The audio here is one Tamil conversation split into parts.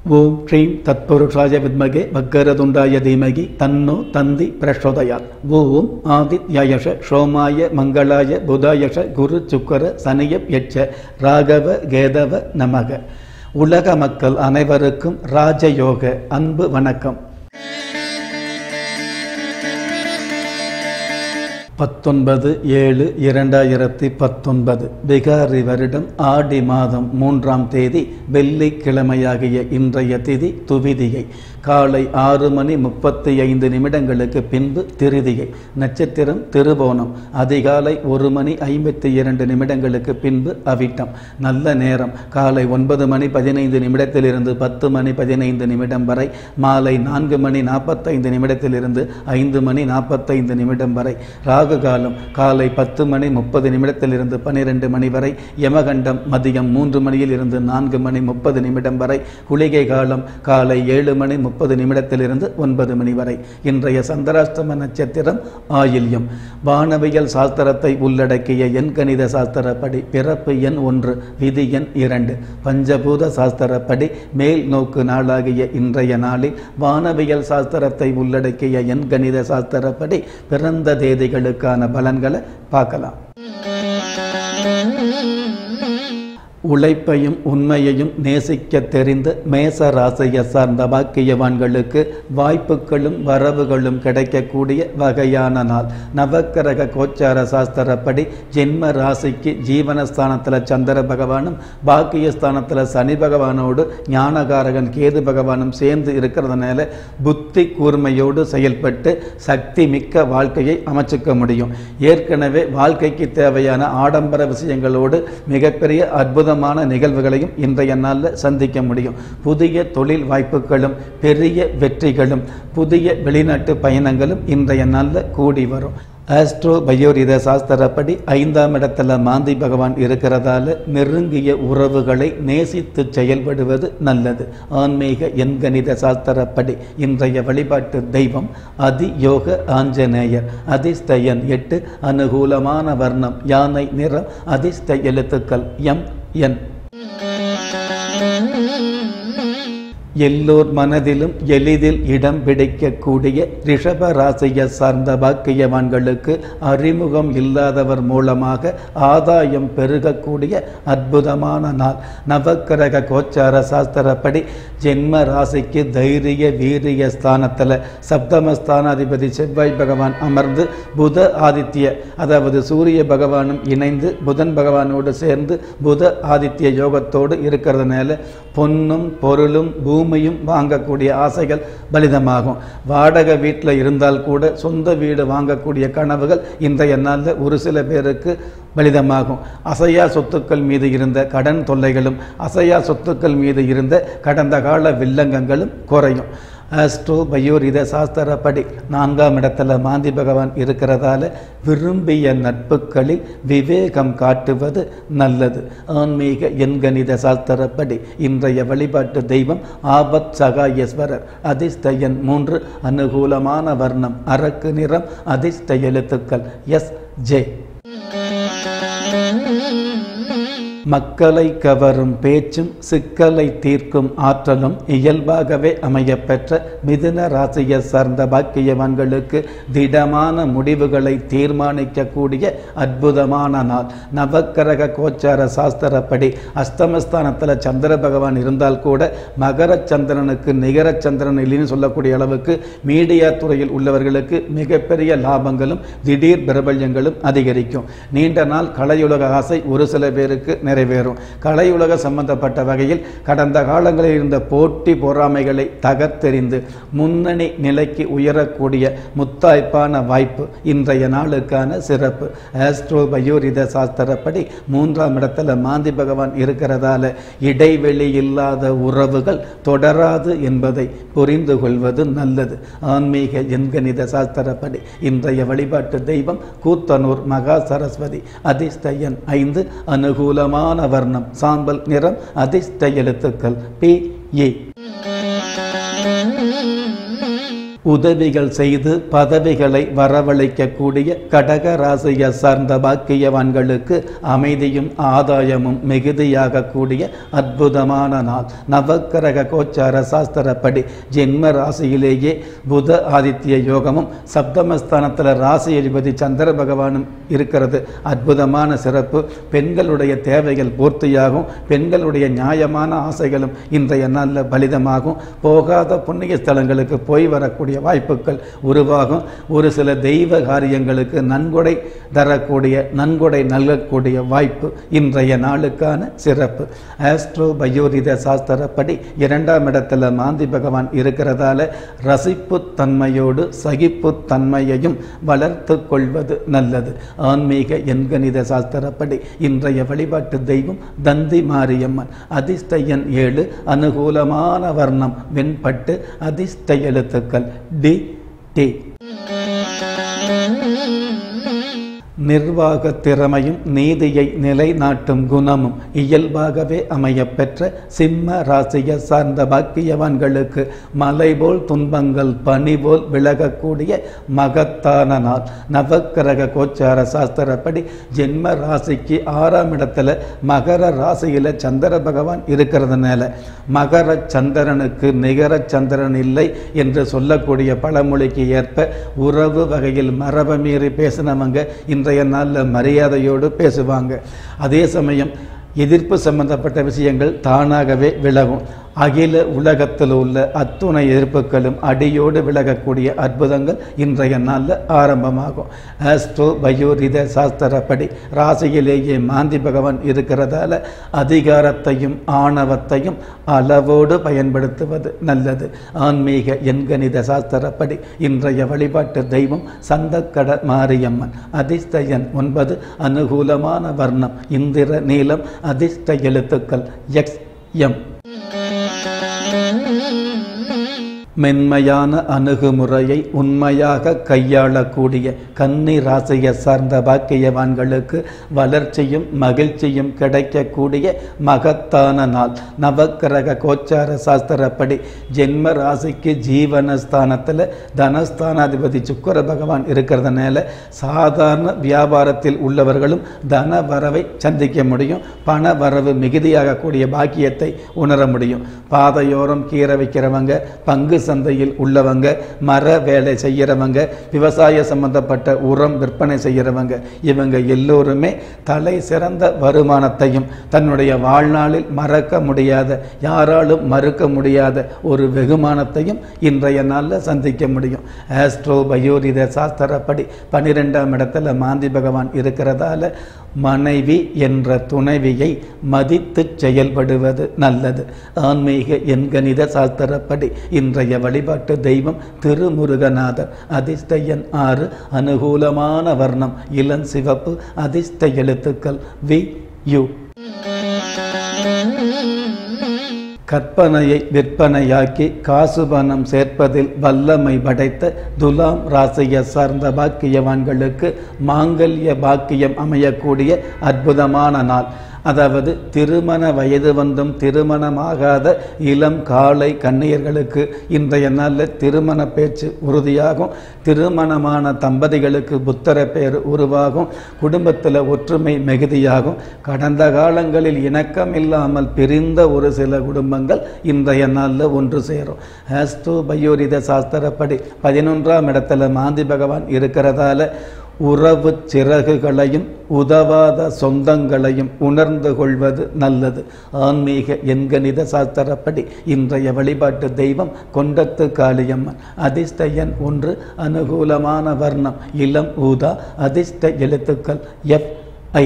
ஓம் ஸ்ரீம் தத்புருஷாய வித்மகே வக்கரதுண்டாய தீமகி தன்னோ தந்தி பிரச்சோதயாத் ஓம் ஆதித்யயஷ சோமாய மங்களாய புதாயஷ குரு சுக்கர சனியப் யட்ச ராகவ கேதவ நமக உலக மக்கள் அனைவருக்கும் ராஜயோக அன்பு வணக்கம் பத்தொன்பது ஏழு இரண்டாயிரத்தி பத்தொன்பது பிகாரி வருடம் ஆடி மாதம் மூன்றாம் தேதி வெள்ளிக்கிழமையாகிய இன்றைய திதி துவிதியை காலை ஆறு மணி முப்பத்தி ஐந்து நிமிடங்களுக்கு பின்பு திருதியை நட்சத்திரம் திருவோணம் அதிகாலை ஒரு மணி ஐம்பத்தி இரண்டு நிமிடங்களுக்கு பின்பு அவிட்டம் நல்ல நேரம் காலை ஒன்பது மணி பதினைந்து நிமிடத்திலிருந்து பத்து மணி பதினைந்து நிமிடம் வரை மாலை நான்கு மணி நாற்பத்தைந்து நிமிடத்திலிருந்து ஐந்து மணி நாற்பத்தைந்து நிமிடம் வரை ராகு காலம் காலை பத்து மணி முப்பது நிமிடத்திலிருந்து பனிரெண்டு மணி வரை யமகண்டம் மதியம் மூன்று மணியில் இருந்து நான்கு மணி முப்பது நிமிடம் வரை குளிகை காலம் காலை ஏழு மணி முப்பது நிமிடத்திலிருந்து ஒன்பது மணி வரை இன்றைய சந்திராஷ்டம நட்சத்திரம் ஆயில்யம் வானவியல் சாஸ்திரத்தை உள்ளடக்கிய எண் கணித சாஸ்திரப்படி பிறப்பு எண் ஒன்று விதி எண் இரண்டு பஞ்சபூத சாஸ்திரப்படி மேல் நோக்கு நாளாகிய இன்றைய நாளில் வானவியல் சாஸ்திரத்தை உள்ளடக்கிய எண் கணித சாஸ்திரப்படி பிறந்த தேதிகளுக்கான பலன்களை பார்க்கலாம் உழைப்பையும் உண்மையையும் நேசிக்க தெரிந்த மேச ராசியை சார்ந்த பாக்கியவான்களுக்கு வாய்ப்புகளும் வரவுகளும் கிடைக்கக்கூடிய வகையான நாள் நவக்கிரக கோச்சார சாஸ்திரப்படி ஜென்ம ராசிக்கு ஜீவனஸ்தானத்தில் சந்திர பகவானும் பாக்கியஸ்தானத்தில் சனி பகவானோடு ஞானகாரகன் கேது பகவானும் சேர்ந்து இருக்கிறதுனால புத்தி கூர்மையோடு செயல்பட்டு சக்தி மிக்க வாழ்க்கையை அமைச்சுக்க முடியும் ஏற்கனவே வாழ்க்கைக்கு தேவையான ஆடம்பர விஷயங்களோடு மிகப்பெரிய அற்புத அற்புதமான நிகழ்வுகளையும் இன்றைய நாளில் சந்திக்க முடியும் புதிய தொழில் வாய்ப்புகளும் பெரிய வெற்றிகளும் புதிய வெளிநாட்டு பயணங்களும் இன்றைய நாளில் கூடி வரும் ஆஸ்ட்ரோ பயோரித சாஸ்திரப்படி ஐந்தாம் இடத்துல மாந்தி பகவான் இருக்கிறதால நெருங்கிய உறவுகளை நேசித்து செயல்படுவது நல்லது ஆன்மீக எண்கணித சாஸ்திரப்படி இன்றைய வழிபாட்டு தெய்வம் அதியோக ஆஞ்சநேயர் அதிர்ஷ்டயன் எட்டு அனுகூலமான வர்ணம் யானை நிறம் அதிர்ஷ்ட எழுத்துக்கள் எம் என் எல்லோர் மனதிலும் எளிதில் இடம் பிடிக்கக்கூடிய ரிஷப ராசியை சார்ந்த பாக்கியவான்களுக்கு அறிமுகம் இல்லாதவர் மூலமாக ஆதாயம் பெருகக்கூடிய அற்புதமான நாள் நவக்கிரக கோச்சார சாஸ்திரப்படி ஜென்ம ராசிக்கு தைரிய வீரிய ஸ்தானத்தில் சப்தமஸ்தானாதிபதி செவ்வாய் பகவான் அமர்ந்து புத ஆதித்ய அதாவது சூரிய பகவானும் இணைந்து புதன் பகவானோடு சேர்ந்து புத ஆதித்ய யோகத்தோடு இருக்கிறதுனால பொன்னும் பொருளும் பூமியும் வாங்கக்கூடிய ஆசைகள் பலிதமாகும் வாடகை வீட்டில் இருந்தால் கூட சொந்த வீடு வாங்கக்கூடிய கனவுகள் இன்றைய நாளில் ஒரு சில பேருக்கு பலிதமாகும் அசையா சொத்துக்கள் மீது இருந்த கடன் தொல்லைகளும் அசையா சொத்துக்கள் மீது இருந்த கடந்த கால வில்லங்கங்களும் குறையும் ஆஸ்ட்ரோ பயோரித சாஸ்திரப்படி நான்காம் இடத்துல மாந்தி பகவான் இருக்கிறதால விரும்பிய நட்புகளில் விவேகம் காட்டுவது நல்லது ஆன்மீக எண்கணித சாஸ்திரப்படி இன்றைய வழிபாட்டு தெய்வம் ஆபத் சகாயேஸ்வரர் அதிர்ஷ்ட எண் மூன்று அனுகூலமான வர்ணம் அரக்கு நிறம் அதிர்ஷ்ட எழுத்துக்கள் எஸ் ஜே மக்களை கவரும் பேச்சும் சிக்கலை தீர்க்கும் ஆற்றலும் இயல்பாகவே அமையப்பெற்ற மிதுன ராசியை சார்ந்த பாக்கியவான்களுக்கு திடமான முடிவுகளை தீர்மானிக்கக்கூடிய அற்புதமான நாள் நவக்கிரக கோச்சார சாஸ்திரப்படி அஸ்தமஸ்தானத்தில் சந்திர பகவான் இருந்தால் கூட மகர சந்திரனுக்கு நிகர சந்திரன் இல்லைன்னு சொல்லக்கூடிய அளவுக்கு மீடியா துறையில் உள்ளவர்களுக்கு மிகப்பெரிய லாபங்களும் திடீர் பிரபல்யங்களும் அதிகரிக்கும் நீண்ட நாள் கலையுலக ஆசை ஒரு சில பேருக்கு நிறைவேறும் கலையுலக சம்பந்தப்பட்ட வகையில் கடந்த காலங்களில் இருந்த போட்டி பொறாமைகளை தகர்த்தெறிந்து முன்னணி நிலைக்கு உயரக்கூடிய முத்தாய்ப்பான வாய்ப்பு இன்றைய நாளுக்கான சிறப்பு ஆஸ்ட்ரோ பயோரித சாஸ்திரப்படி மூன்றாம் இடத்துல மாந்தி பகவான் இருக்கிறதால இடைவெளி இல்லாத உறவுகள் தொடராது என்பதை புரிந்து கொள்வது நல்லது ஆன்மீக எண்கணித சாஸ்திரப்படி இன்றைய வழிபாட்டு தெய்வம் கூத்தனூர் மகா சரஸ்வதி அதிர்ஷ்டயன் ஐந்து அனுகூலமான வர்ணம் சாம்பல் நிறம் அதிர்ஷ்ட எழுத்துக்கள் பி ஏ உதவிகள் செய்து பதவிகளை வரவழைக்கக்கூடிய கடக ராசியை சார்ந்த பாக்கியவான்களுக்கு அமைதியும் ஆதாயமும் மிகுதியாகக்கூடிய அற்புதமான நாள் நவக்கிரக கோச்சார சாஸ்திரப்படி ஜென்ம ராசியிலேயே புத ஆதித்ய யோகமும் சப்தமஸ்தானத்தில் ராசி அதிபதி சந்திர பகவானும் இருக்கிறது அற்புதமான சிறப்பு பெண்களுடைய தேவைகள் பூர்த்தியாகும் பெண்களுடைய நியாயமான ஆசைகளும் இன்றைய நாளில் பலிதமாகும் போகாத புண்ணிய ஸ்தலங்களுக்கு போய் வரக்கூடிய வாய்ப்புகள் உருவாகும் ஒரு சில தெய்வ காரியங்களுக்கு நன்கொடை தரக்கூடிய நன்கொடை நல்கக்கூடிய வாய்ப்பு இன்றைய நாளுக்கான சிறப்பு ஆஸ்ட்ரோ பயோரித சாஸ்திரப்படி இரண்டாம் இடத்துல மாந்தி பகவான் இருக்கிறதால ரசிப்பு தன்மையோடு சகிப்பு தன்மையையும் வளர்த்து கொள்வது நல்லது ஆன்மீக எண்கணித சாஸ்திரப்படி இன்றைய வழிபாட்டு தெய்வம் தந்தி மாரியம்மன் அதிர்ஷ்ட எண் ஏழு அனுகூலமான வர்ணம் வெண்பட்டு அதிர்ஷ்ட எழுத்துக்கள் டி டி நிர்வாக திறமையும் நீதியை நிலைநாட்டும் குணமும் இயல்பாகவே அமையப்பெற்ற சிம்ம ராசியை சார்ந்த பாக்கியவான்களுக்கு மலை போல் துன்பங்கள் பனி போல் விலகக்கூடிய மகத்தான நாள் நவக்கிரக கோச்சார சாஸ்திரப்படி ஜென்ம ராசிக்கு ஆறாம் இடத்துல மகர ராசியில் சந்திர பகவான் இருக்கிறதுனால மகர சந்திரனுக்கு நிகர சந்திரன் இல்லை என்று சொல்லக்கூடிய பழமொழிக்கு ஏற்ப உறவு வகையில் மரபை மீறி பேசினவங்க இன்றைய நாளில் மரியாதையோடு பேசுவாங்க அதே சமயம் எதிர்ப்பு சம்பந்தப்பட்ட விஷயங்கள் தானாகவே விலகும் அகில உலகத்தில் உள்ள அத்துணை எதிர்ப்புகளும் அடியோடு விலகக்கூடிய அற்புதங்கள் இன்றைய நாளில் ஆரம்பமாகும் ஆஸ்ட்ரோ பயோரித சாஸ்திரப்படி ராசியிலேயே மாந்தி பகவான் இருக்கிறதால அதிகாரத்தையும் ஆணவத்தையும் அளவோடு பயன்படுத்துவது நல்லது ஆன்மீக எண்கணித சாஸ்திரப்படி இன்றைய வழிபாட்டு தெய்வம் சந்தக்கட மாரியம்மன் அதிர்ஷ்ட எண் ஒன்பது அனுகூலமான வர்ணம் இந்திர நீலம் அதிர்ஷ்ட எழுத்துக்கள் எக்ஸ் எம் மென்மையான அணுகுமுறையை உண்மையாக கையாளக்கூடிய கன்னி ராசியை சார்ந்த பாக்கியவான்களுக்கு வளர்ச்சியும் மகிழ்ச்சியும் கிடைக்கக்கூடிய மகத்தான நாள் நவக்கிரக கோச்சார சாஸ்திரப்படி ஜென்ம ராசிக்கு ஜீவனஸ்தானத்தில் தனஸ்தானாதிபதி சுக்கர பகவான் இருக்கிறதுனால சாதாரண வியாபாரத்தில் உள்ளவர்களும் தன வரவை சந்திக்க முடியும் பண வரவு மிகுதியாகக்கூடிய பாக்கியத்தை உணர முடியும் பாதையோரம் கீரை வைக்கிறவங்க பங்கு சந்தையில் உள்ளவங்க மர வேலை செய்கிறவங்க விவசாய சம்பந்தப்பட்ட உரம் விற்பனை செய்கிறவங்க இவங்க எல்லோருமே தலை சிறந்த வருமானத்தையும் தன்னுடைய வாழ்நாளில் மறக்க முடியாத யாராலும் மறுக்க முடியாத ஒரு வெகுமானத்தையும் இன்றைய நாளில் சந்திக்க முடியும் ஆஸ்ட்ரோ பயோரித சாஸ்திரப்படி பன்னிரெண்டாம் இடத்துல மாந்தி பகவான் இருக்கிறதால மனைவி என்ற துணைவியை மதித்து செயல்படுவது நல்லது ஆன்மீக எண்கணித சாஸ்திரப்படி இன்றைய வழிபாட்டு தெய்வம் திருமுருகநாதர் அதிர்ஷ்ட எண் ஆறு அனுகூலமான வர்ணம் இளம் சிவப்பு அதிர்ஷ்ட எழுத்துக்கள் வி யு கற்பனையை விற்பனையாக்கி காசு பணம் சேர்ப்பதில் வல்லமை படைத்த துலாம் ராசியை சார்ந்த பாக்கியவான்களுக்கு மாங்கல்ய பாக்கியம் அமையக்கூடிய அற்புதமான நாள் அதாவது திருமண வயது வந்தும் திருமணமாகாத இளம் காலை கன்னியர்களுக்கு இன்றைய நாளில் திருமண பேச்சு உறுதியாகும் திருமணமான தம்பதிகளுக்கு புத்தர பேர் உருவாகும் குடும்பத்தில் ஒற்றுமை மிகுதியாகும் கடந்த காலங்களில் இணக்கம் இல்லாமல் பிரிந்த ஒரு சில குடும்பங்கள் இன்றைய நாளில் ஒன்று சேரும் ஆஸ்ட்ரோ பயோரித சாஸ்திரப்படி பதினொன்றாம் இடத்துல மாந்தி பகவான் இருக்கிறதால உறவு சிறகுகளையும் உதவாத சொந்தங்களையும் உணர்ந்து கொள்வது நல்லது ஆன்மீக எண்கணித சாஸ்திரப்படி இன்றைய வழிபாட்டு தெய்வம் கொண்டத்து காளியம்மன் அதிர்ஷ்ட எண் ஒன்று அனுகூலமான வர்ணம் இளம் ஊதா அதிர்ஷ்ட எழுத்துக்கள் எஃப் ஐ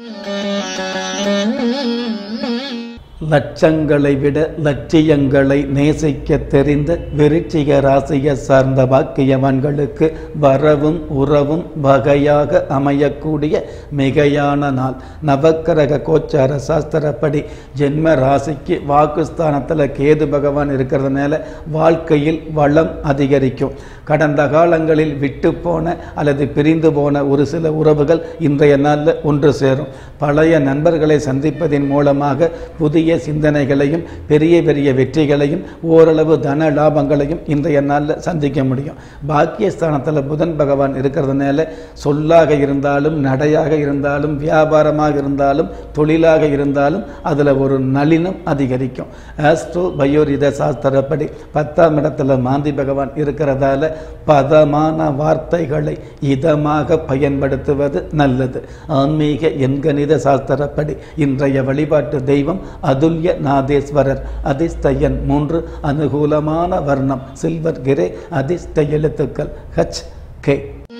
லட்சங்களை விட லட்சியங்களை நேசிக்க தெரிந்த விருச்சிக ராசியை சார்ந்த பாக்கியவான்களுக்கு வரவும் உறவும் வகையாக அமையக்கூடிய மிகையான நாள் நவக்கிரக கோச்சார சாஸ்திரப்படி ஜென்ம ராசிக்கு வாக்குஸ்தானத்தில் கேது பகவான் இருக்கிறதுனால வாழ்க்கையில் வளம் அதிகரிக்கும் கடந்த காலங்களில் விட்டு போன அல்லது பிரிந்து போன ஒரு சில உறவுகள் இன்றைய நாளில் ஒன்று சேரும் பழைய நண்பர்களை சந்திப்பதின் மூலமாக புதிய புதிய சிந்தனைகளையும் பெரிய பெரிய வெற்றிகளையும் ஓரளவு தன லாபங்களையும் இன்றைய நாளில் சந்திக்க முடியும் பாக்கியஸ்தானத்தில் புதன் பகவான் இருக்கிறதுனால சொல்லாக இருந்தாலும் நடையாக இருந்தாலும் வியாபாரமாக இருந்தாலும் தொழிலாக இருந்தாலும் அதில் ஒரு நளினம் அதிகரிக்கும் ஆஸ்ட்ரோ பயோரித சாஸ்திரப்படி பத்தாம் இடத்துல மாந்தி பகவான் இருக்கிறதால பதமான வார்த்தைகளை இதமாக பயன்படுத்துவது நல்லது ஆன்மீக எண்கணித சாஸ்திரப்படி இன்றைய வழிபாட்டு தெய்வம் அதுல்ய நாதேஸ்வரர் அதிஸ்தயன் மூன்று அனுகூலமான வர்ணம் சில்வர் கிரே அதிர்ஷ்ட எழுத்துக்கள் ஹச் கே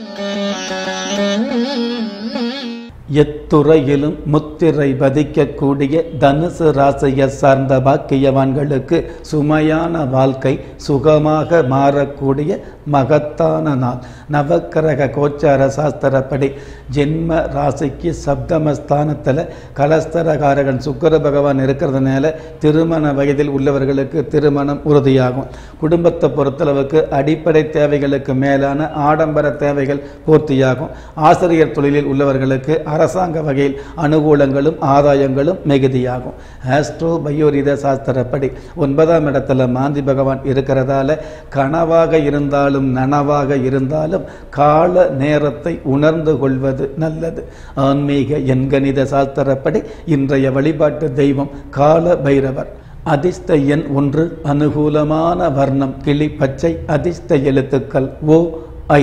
எத்துறையிலும் முத்திரை பதிக்கக்கூடிய தனுசு ராசியை சார்ந்த பாக்கியவான்களுக்கு சுமையான வாழ்க்கை சுகமாக மாறக்கூடிய மகத்தான நாள் நவக்கிரக கோச்சார சாஸ்திரப்படி ஜென்ம ராசிக்கு சப்தமஸ்தானத்தில் கலஸ்தரகாரகன் சுக்கர பகவான் இருக்கிறதுனால திருமண வயதில் உள்ளவர்களுக்கு திருமணம் உறுதியாகும் குடும்பத்தை பொறுத்தளவுக்கு அடிப்படை தேவைகளுக்கு மேலான ஆடம்பர தேவைகள் பூர்த்தியாகும் ஆசிரியர் தொழிலில் உள்ளவர்களுக்கு அரசாங்க வகையில் அனுகூலங்களும் ஆதாயங்களும் மிகுதியாகும் ஆஸ்ட்ரோ பயோரித சாஸ்திரப்படி ஒன்பதாம் இடத்துல மாந்தி பகவான் இருக்கிறதால கனவாக இருந்தாலும் நனவாக இருந்தாலும் கால நேரத்தை உணர்ந்து கொள்வது நல்லது ஆன்மீக எண்கணித சாஸ்திரப்படி இன்றைய வழிபாட்டு தெய்வம் கால பைரவர் அதிர்ஷ்ட எண் ஒன்று அனுகூலமான வர்ணம் கிளி பச்சை அதிர்ஷ்ட எழுத்துக்கள் ஓ ஐ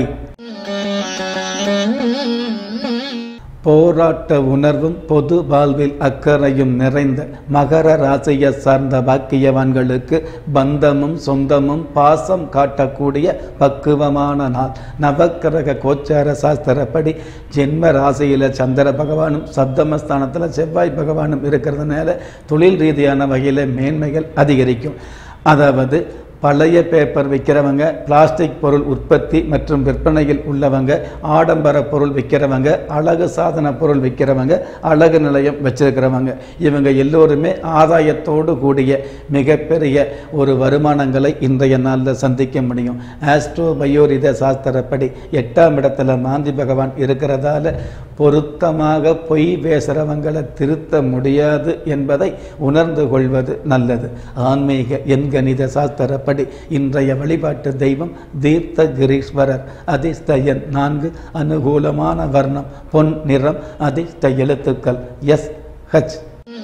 போராட்ட உணர்வும் பொது வாழ்வில் அக்கறையும் நிறைந்த மகர ராசியை சார்ந்த பாக்கியவான்களுக்கு பந்தமும் சொந்தமும் பாசம் காட்டக்கூடிய பக்குவமான நாள் நவக்கிரக கோச்சார சாஸ்திரப்படி ஜென்ம ராசியில் சந்திர பகவானும் சப்தமஸ்தானத்தில் செவ்வாய் பகவானும் இருக்கிறதுனால தொழில் ரீதியான வகையில் மேன்மைகள் அதிகரிக்கும் அதாவது பழைய பேப்பர் விற்கிறவங்க பிளாஸ்டிக் பொருள் உற்பத்தி மற்றும் விற்பனையில் உள்ளவங்க ஆடம்பர பொருள் விற்கிறவங்க அழகு சாதன பொருள் விற்கிறவங்க அழகு நிலையம் வச்சிருக்கிறவங்க இவங்க எல்லோருமே ஆதாயத்தோடு கூடிய மிகப்பெரிய ஒரு வருமானங்களை இன்றைய நாளில் சந்திக்க முடியும் ஆஸ்ட்ரோ பயோரித சாஸ்திரப்படி எட்டாம் இடத்துல மாந்தி பகவான் இருக்கிறதால பொருத்தமாக பொய் பேசுகிறவங்களை திருத்த முடியாது என்பதை உணர்ந்து கொள்வது நல்லது ஆன்மீக எண்கணித சாஸ்திரப்படி இன்றைய வழிபாட்டு தெய்வம் தீர்த்த கிரீஸ்வரர் அதிர்ஷ்ட எண் நான்கு அனுகூலமான வர்ணம் பொன் நிறம் அதிர்ஷ்ட எழுத்துக்கள் எஸ் ஹச்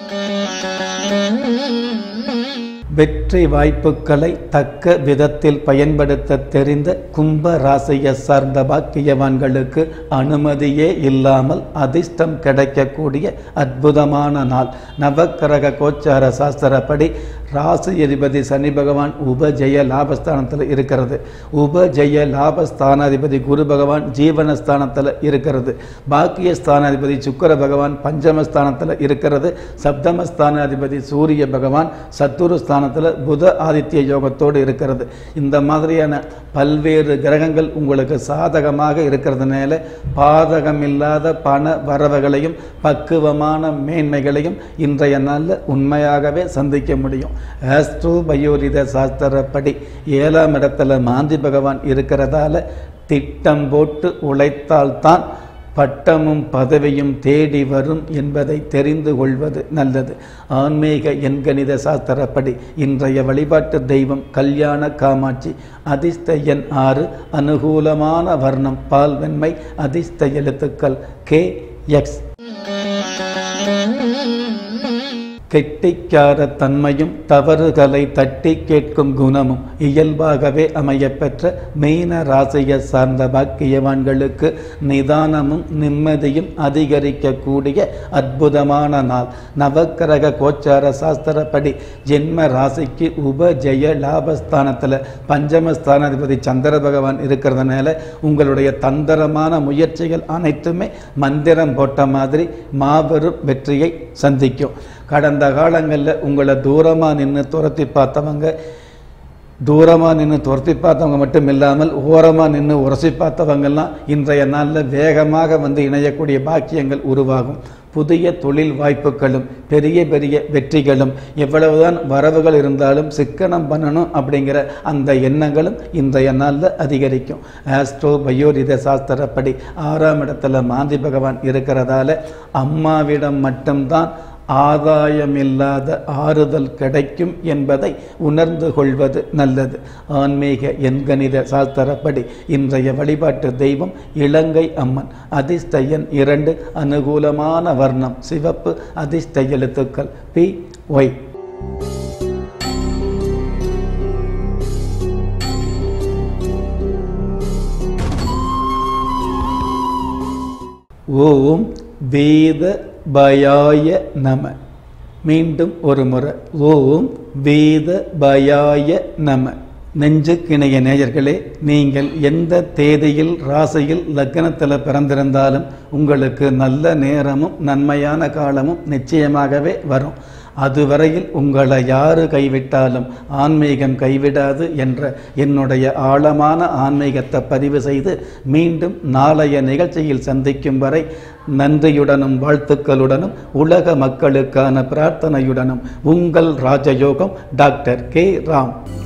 வெற்றி வாய்ப்புகளை தக்க விதத்தில் பயன்படுத்த தெரிந்த கும்ப ராசியை சார்ந்த பாக்கியவான்களுக்கு அனுமதியே இல்லாமல் அதிர்ஷ்டம் கிடைக்கக்கூடிய அற்புதமான நாள் நவக்கிரக கோச்சார சாஸ்திரப்படி ராசி அதிபதி சனி பகவான் உபஜெய லாபஸ்தானத்தில் இருக்கிறது உபஜெய லாபஸ்தானாதிபதி குரு பகவான் ஜீவனஸ்தானத்தில் இருக்கிறது பாக்கிய ஸ்தானாதிபதி சுக்கர பகவான் பஞ்சமஸ்தானத்தில் இருக்கிறது சப்தமஸ்தானாதிபதி சூரிய பகவான் சத்துரு ஸ்தானத்தில் புத ஆதித்ய யோகத்தோடு இருக்கிறது இந்த மாதிரியான பல்வேறு கிரகங்கள் உங்களுக்கு சாதகமாக இருக்கிறதுனால பாதகமில்லாத பண வரவுகளையும் பக்குவமான மேன்மைகளையும் இன்றைய நாளில் உண்மையாகவே சந்திக்க முடியும் ஆஸ்ட்ரோ பயோரித சாஸ்திரப்படி ஏழாம் இடத்துல மாந்தி பகவான் இருக்கிறதால திட்டம் போட்டு உழைத்தால்தான் பட்டமும் பதவியும் தேடி வரும் என்பதை தெரிந்து கொள்வது நல்லது ஆன்மீக எண்கணித சாஸ்திரப்படி இன்றைய வழிபாட்டு தெய்வம் கல்யாண காமாட்சி அதிர்ஷ்ட எண் ஆறு அனுகூலமான வர்ணம் பால் வெண்மை அதிர்ஷ்ட எழுத்துக்கள் கே எக்ஸ் கெட்டிக்கார தன்மையும் தவறுகளை தட்டி கேட்கும் குணமும் இயல்பாகவே அமையப்பெற்ற மீன ராசியை சார்ந்த பாக்கியவான்களுக்கு நிதானமும் நிம்மதியும் அதிகரிக்கக்கூடிய அற்புதமான நாள் நவக்கிரக கோச்சார சாஸ்திரப்படி ஜென்ம ராசிக்கு உபஜெய லாபஸ்தானத்தில் பஞ்சமஸ்தானாதிபதி சந்திர பகவான் இருக்கிறதுனால உங்களுடைய தந்திரமான முயற்சிகள் அனைத்துமே மந்திரம் போட்ட மாதிரி மாபெரும் வெற்றியை சந்திக்கும் கடந்த காலங்களில் உங்களை தூரமாக நின்று துரத்தி பார்த்தவங்க தூரமாக நின்று துரத்தி பார்த்தவங்க மட்டும் இல்லாமல் ஓரமாக நின்று உரசி பார்த்தவங்கெல்லாம் இன்றைய நாளில் வேகமாக வந்து இணையக்கூடிய பாக்கியங்கள் உருவாகும் புதிய தொழில் வாய்ப்புகளும் பெரிய பெரிய வெற்றிகளும் எவ்வளவுதான் வரவுகள் இருந்தாலும் சிக்கனம் பண்ணணும் அப்படிங்கிற அந்த எண்ணங்களும் இன்றைய நாளில் அதிகரிக்கும் ஆஸ்ட்ரோ பயோரித சாஸ்திரப்படி ஆறாம் இடத்துல மாந்தி பகவான் இருக்கிறதால அம்மாவிடம் மட்டும்தான் ஆதாயமில்லாத ஆறுதல் கிடைக்கும் என்பதை உணர்ந்து கொள்வது நல்லது ஆன்மீக எண்கணித சாஸ்திரப்படி இன்றைய வழிபாட்டு தெய்வம் இலங்கை அம்மன் அதிர்ஷ்ட எண் இரண்டு அனுகூலமான வர்ணம் சிவப்பு அதிர்ஷ்ட எழுத்துக்கள் பி ஒய் ஓம் வேத பயாய நம மீண்டும் ஒரு முறை ஓம் வேத பயாய நம நெஞ்சுக்கிணைய நேயர்களே நீங்கள் எந்த தேதியில் ராசியில் லக்னத்தில் பிறந்திருந்தாலும் உங்களுக்கு நல்ல நேரமும் நன்மையான காலமும் நிச்சயமாகவே வரும் அதுவரையில் உங்களை யாரு கைவிட்டாலும் ஆன்மீகம் கைவிடாது என்ற என்னுடைய ஆழமான ஆன்மீகத்தை பதிவு செய்து மீண்டும் நாளைய நிகழ்ச்சியில் சந்திக்கும் வரை நன்றியுடனும் வாழ்த்துக்களுடனும் உலக மக்களுக்கான பிரார்த்தனையுடனும் உங்கள் ராஜயோகம் டாக்டர் கே ராம்